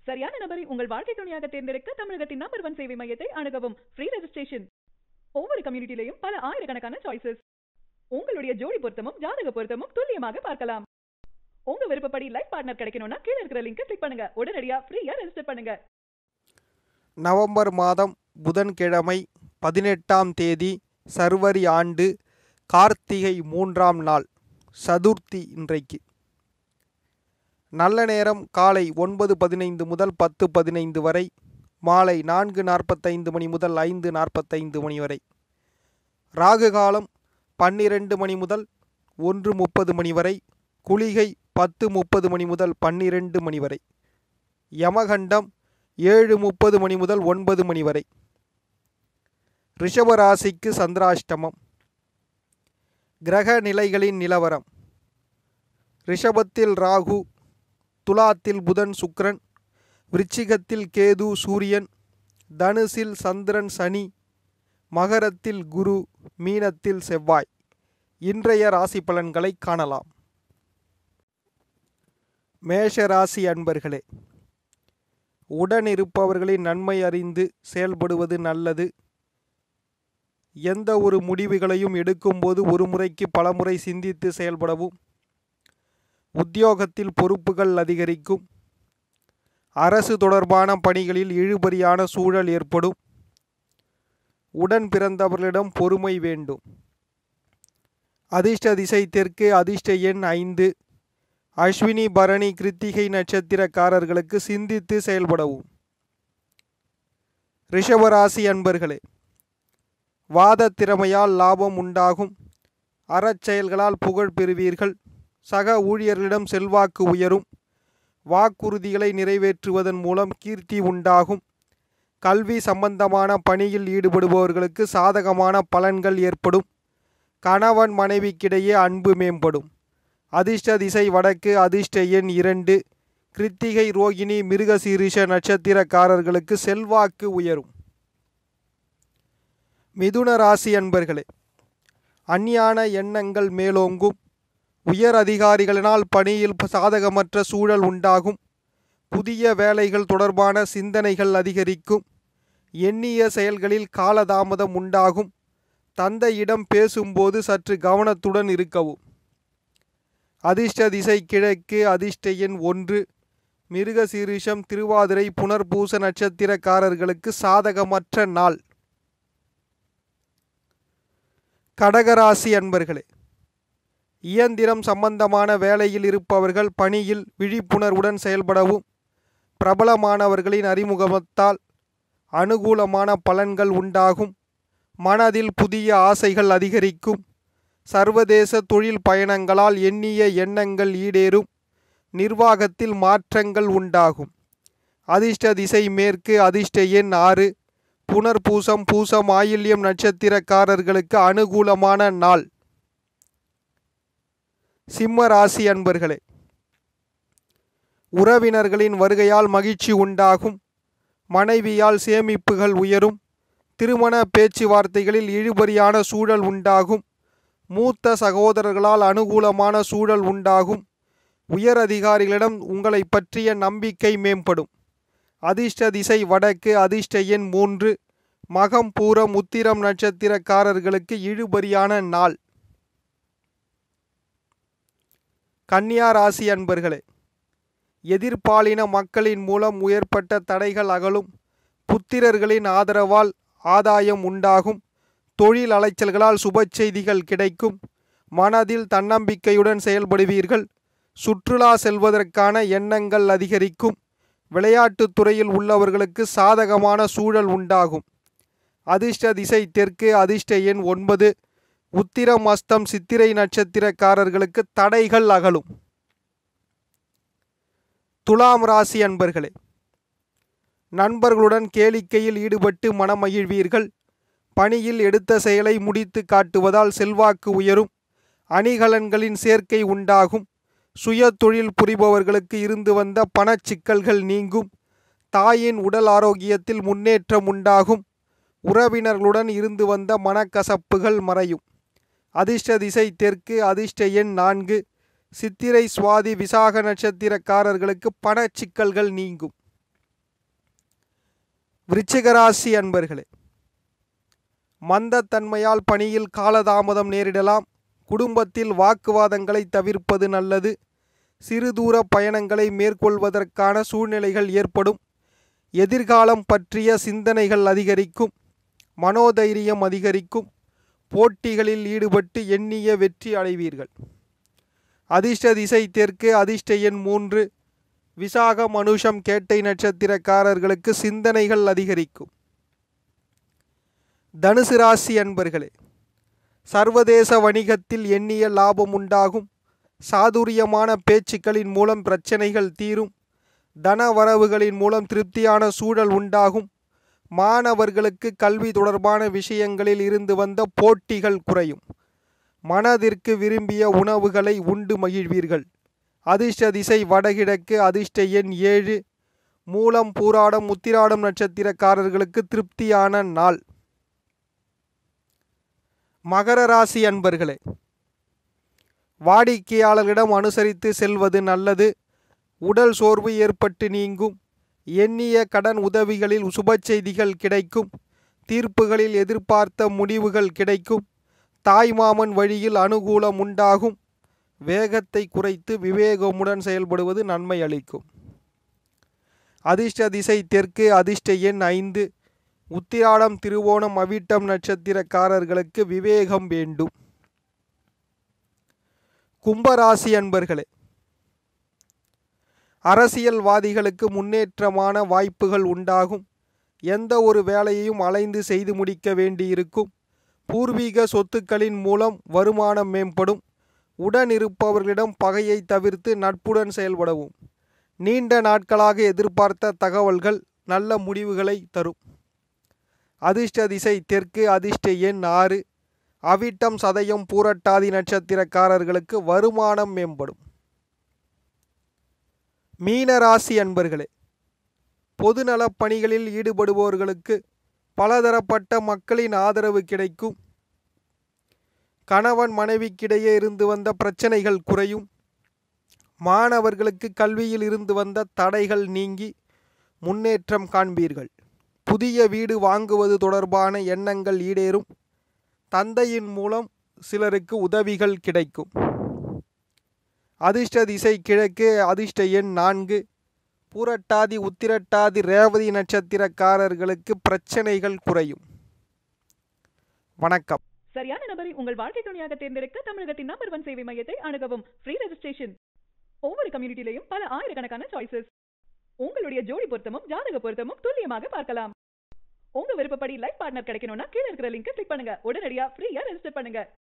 சரியான நபரை உங்கள் வாழ்க்கை துணையாக தேர்ந்தெடுக்க தமிழகத்தின் நம்பர் ஒன் சேவை மையத்தை அணுகவும் ஃப்ரீ ரெஜிஸ்ட்ரேஷன் ஒவ்வொரு கம்யூனிட்டிலையும் பல ஆயிரக்கணக்கான சாய்ஸஸ் உங்களுடைய ஜோடி பொருத்தமும் ஜாதக பொருத்தமும் துல்லியமாக பார்க்கலாம் உங்க விருப்பப்படி லைஃப் பார்ட்னர் கிடைக்கணும்னா கீழ இருக்கிற லிங்கை கிளிக் பண்ணுங்க உடனடியா ஃப்ரீயா ரெஜிஸ்டர் பண்ணுங்க நவம்பர் மாதம் புதன்கிழமை பதினெட்டாம் தேதி சர்வரி ஆண்டு கார்த்திகை மூன்றாம் நாள் சதுர்த்தி இன்றைக்கு நல்ல நேரம் காலை ஒன்பது பதினைந்து முதல் பத்து பதினைந்து வரை மாலை நான்கு நாற்பத்தைந்து மணி முதல் ஐந்து நாற்பத்தைந்து மணி வரை ராகு காலம் பன்னிரெண்டு மணி முதல் ஒன்று முப்பது மணி வரை குளிகை பத்து முப்பது மணி முதல் பன்னிரெண்டு மணி வரை யமகண்டம் ஏழு முப்பது மணி முதல் ஒன்பது மணி வரை ரிஷபராசிக்கு சந்திராஷ்டமம் கிரக நிலைகளின் நிலவரம் ரிஷபத்தில் ராகு துலாத்தில் புதன் சுக்கிரன் விருச்சிகத்தில் கேது சூரியன் தனுசில் சந்திரன் சனி மகரத்தில் குரு மீனத்தில் செவ்வாய் இன்றைய ராசி பலன்களை காணலாம் மேஷ ராசி அன்பர்களே உடன் இருப்பவர்களின் நன்மை அறிந்து செயல்படுவது நல்லது எந்த ஒரு முடிவுகளையும் எடுக்கும்போது ஒரு முறைக்கு பலமுறை சிந்தித்து செயல்படவும் உத்தியோகத்தில் பொறுப்புகள் அதிகரிக்கும் அரசு தொடர்பான பணிகளில் இழுபறியான சூழல் ஏற்படும் உடன் பிறந்தவர்களிடம் பொறுமை வேண்டும் அதிர்ஷ்ட திசை தெற்கு அதிர்ஷ்ட எண் ஐந்து அஸ்வினி பரணி கிருத்திகை நட்சத்திரக்காரர்களுக்கு சிந்தித்து செயல்படவும் ரிஷபராசி அன்பர்களே வாத திறமையால் லாபம் உண்டாகும் அறச்செயல்களால் புகழ் பெறுவீர்கள் சக ஊழியர்களிடம் செல்வாக்கு உயரும் வாக்குறுதிகளை நிறைவேற்றுவதன் மூலம் கீர்த்தி உண்டாகும் கல்வி சம்பந்தமான பணியில் ஈடுபடுபவர்களுக்கு சாதகமான பலன்கள் ஏற்படும் கணவன் மனைவிக்கிடையே அன்பு மேம்படும் அதிர்ஷ்ட திசை வடக்கு அதிர்ஷ்ட எண் இரண்டு கிருத்திகை ரோகிணி மிருகசீரிஷ நட்சத்திரக்காரர்களுக்கு செல்வாக்கு உயரும் மிதுன ராசி அன்பர்களே அஞ்ஞான எண்ணங்கள் மேலோங்கும் உயர் அதிகாரிகளினால் பணியில் சாதகமற்ற சூழல் உண்டாகும் புதிய வேலைகள் தொடர்பான சிந்தனைகள் அதிகரிக்கும் எண்ணிய செயல்களில் காலதாமதம் உண்டாகும் தந்தையிடம் பேசும்போது சற்று கவனத்துடன் இருக்கவும் அதிர்ஷ்ட திசை கிழக்கு அதிர்ஷ்ட எண் ஒன்று மிருகசீரிஷம் திருவாதிரை புனர்பூச நட்சத்திரக்காரர்களுக்கு சாதகமற்ற நாள் கடகராசி அன்பர்களே இயந்திரம் சம்பந்தமான வேலையில் இருப்பவர்கள் பணியில் விழிப்புணர்வுடன் செயல்படவும் பிரபலமானவர்களின் அறிமுகத்தால் அனுகூலமான பலன்கள் உண்டாகும் மனதில் புதிய ஆசைகள் அதிகரிக்கும் சர்வதேச தொழில் பயணங்களால் எண்ணிய எண்ணங்கள் ஈடேறும் நிர்வாகத்தில் மாற்றங்கள் உண்டாகும் அதிர்ஷ்ட திசை மேற்கு அதிர்ஷ்ட எண் ஆறு புனர்பூசம் பூசம் ஆயில்யம் நட்சத்திரக்காரர்களுக்கு அனுகூலமான நாள் சிம்ம ராசி அன்பர்களே உறவினர்களின் வருகையால் மகிழ்ச்சி உண்டாகும் மனைவியால் சேமிப்புகள் உயரும் திருமண பேச்சுவார்த்தைகளில் இழுபறியான சூழல் உண்டாகும் மூத்த சகோதரர்களால் அனுகூலமான சூழல் உண்டாகும் உயர் அதிகாரிகளிடம் உங்களை பற்றிய நம்பிக்கை மேம்படும் அதிர்ஷ்ட திசை வடக்கு அதிர்ஷ்ட எண் மூன்று மகம் பூரம் உத்திரம் நட்சத்திரக்காரர்களுக்கு இழுபறியான நாள் கன்னியா ராசி அன்பர்களே எதிர்பாலின மக்களின் மூலம் உயர்பட்ட தடைகள் அகலும் புத்திரர்களின் ஆதரவால் ஆதாயம் உண்டாகும் தொழில் அலைச்சல்களால் சுப செய்திகள் கிடைக்கும் மனதில் தன்னம்பிக்கையுடன் செயல்படுவீர்கள் சுற்றுலா செல்வதற்கான எண்ணங்கள் அதிகரிக்கும் விளையாட்டுத் துறையில் உள்ளவர்களுக்கு சாதகமான சூழல் உண்டாகும் அதிர்ஷ்ட திசை தெற்கு அதிர்ஷ்ட எண் ஒன்பது உத்திரம் அஸ்தம் சித்திரை நட்சத்திரக்காரர்களுக்கு தடைகள் அகலும் துலாம் ராசி அன்பர்களே நண்பர்களுடன் கேளிக்கையில் ஈடுபட்டு மனமகிழ்வீர்கள் பணியில் எடுத்த செயலை முடித்து காட்டுவதால் செல்வாக்கு உயரும் அணிகலன்களின் சேர்க்கை உண்டாகும் சுய தொழில் புரிபவர்களுக்கு இருந்து வந்த பணச்சிக்கல்கள் நீங்கும் தாயின் உடல் ஆரோக்கியத்தில் முன்னேற்றம் உண்டாகும் உறவினர்களுடன் இருந்து வந்த மனக்கசப்புகள் மறையும் அதிர்ஷ்ட திசை தெற்கு அதிர்ஷ்ட எண் நான்கு சித்திரை சுவாதி விசாக நட்சத்திரக்காரர்களுக்கு பணச்சிக்கல்கள் நீங்கும் விருச்சிகராசி அன்பர்களே மந்தத்தன்மையால் பணியில் காலதாமதம் நேரிடலாம் குடும்பத்தில் வாக்குவாதங்களை தவிர்ப்பது நல்லது சிறு தூர பயணங்களை மேற்கொள்வதற்கான சூழ்நிலைகள் ஏற்படும் எதிர்காலம் பற்றிய சிந்தனைகள் அதிகரிக்கும் மனோதைரியம் அதிகரிக்கும் போட்டிகளில் ஈடுபட்டு எண்ணிய வெற்றி அடைவீர்கள் அதிர்ஷ்ட திசை தெற்கு அதிர்ஷ்ட எண் மூன்று விசாகம் அனுஷம் கேட்டை நட்சத்திரக்காரர்களுக்கு சிந்தனைகள் அதிகரிக்கும் தனுசு ராசி அன்பர்களே சர்வதேச வணிகத்தில் எண்ணிய லாபம் உண்டாகும் சாதுரியமான பேச்சுக்களின் மூலம் பிரச்சனைகள் தீரும் தன வரவுகளின் மூலம் திருப்தியான சூழல் உண்டாகும் மாணவர்களுக்கு கல்வி தொடர்பான விஷயங்களில் இருந்து வந்த போட்டிகள் குறையும் மனதிற்கு விரும்பிய உணவுகளை உண்டு மகிழ்வீர்கள் அதிர்ஷ்ட திசை வடகிழக்கு அதிர்ஷ்ட எண் ஏழு மூலம் பூராடம் உத்திராடம் நட்சத்திரக்காரர்களுக்கு திருப்தியான நாள் மகர ராசி அன்பர்களே வாடிக்கையாளர்களிடம் அனுசரித்து செல்வது நல்லது உடல் சோர்வு ஏற்பட்டு நீங்கும் எண்ணிய கடன் உதவிகளில் சுப செய்திகள் கிடைக்கும் தீர்ப்புகளில் எதிர்பார்த்த முடிவுகள் கிடைக்கும் தாய்மாமன் வழியில் அனுகூலம் உண்டாகும் வேகத்தை குறைத்து விவேகமுடன் செயல்படுவது நன்மை அளிக்கும் அதிர்ஷ்ட திசை தெற்கு அதிர்ஷ்ட எண் ஐந்து உத்திராடம் திருவோணம் அவிட்டம் நட்சத்திரக்காரர்களுக்கு விவேகம் வேண்டும் கும்பராசி அன்பர்களே அரசியல்வாதிகளுக்கு முன்னேற்றமான வாய்ப்புகள் உண்டாகும் எந்த ஒரு வேலையையும் அலைந்து செய்து முடிக்க வேண்டியிருக்கும் பூர்வீக சொத்துக்களின் மூலம் வருமானம் மேம்படும் உடன் இருப்பவர்களிடம் பகையை தவிர்த்து நட்புடன் செயல்படவும் நீண்ட நாட்களாக எதிர்பார்த்த தகவல்கள் நல்ல முடிவுகளை தரும் அதிர்ஷ்ட திசை தெற்கு அதிர்ஷ்ட எண் ஆறு அவிட்டம் சதயம் பூரட்டாதி நட்சத்திரக்காரர்களுக்கு வருமானம் மேம்படும் மீனராசி அன்பர்களே பொதுநலப் பணிகளில் ஈடுபடுபவர்களுக்கு பலதரப்பட்ட மக்களின் ஆதரவு கிடைக்கும் கணவன் மனைவிக்கிடையே இருந்து வந்த பிரச்சனைகள் குறையும் மாணவர்களுக்கு கல்வியில் இருந்து வந்த தடைகள் நீங்கி முன்னேற்றம் காண்பீர்கள் புதிய வீடு வாங்குவது தொடர்பான எண்ணங்கள் ஈடேறும் தந்தையின் மூலம் சிலருக்கு உதவிகள் கிடைக்கும் அதிர்ஷ்ட திசை கிழக்கு அதிர்ஷ்ட எண் நான்கு பூரட்டாதி உத்திரட்டாதி ரேவதி நட்சத்திரக்காரர்களுக்கு பிரச்சனைகள் குறையும் வணக்கம் சரியான நபரை உங்கள் வாழ்க்கை துணையாக தேர்ந்தெடுக்க தமிழகத்தின் நம்பர் ஒன் சேவை மையத்தை அணுகவும் ஃப்ரீ ரெஜிஸ்ட்ரேஷன் ஒவ்வொரு கம்யூனிட்டிலையும் பல ஆயிரக்கணக்கான சாய்ஸஸ் உங்களுடைய ஜோடி பொருத்தமும் ஜாதக பொருத்தமும் துல்லியமாக பார்க்கலாம் உங்க விருப்பப்படி லைஃப் பார்ட்னர் கிடைக்கணும்னா கீழ இருக்கிற லிங்கை கிளிக் பண்ணுங்க உடனடியா ஃப்ரீயா ரெஜிஸ்டர் பண்ணுங்க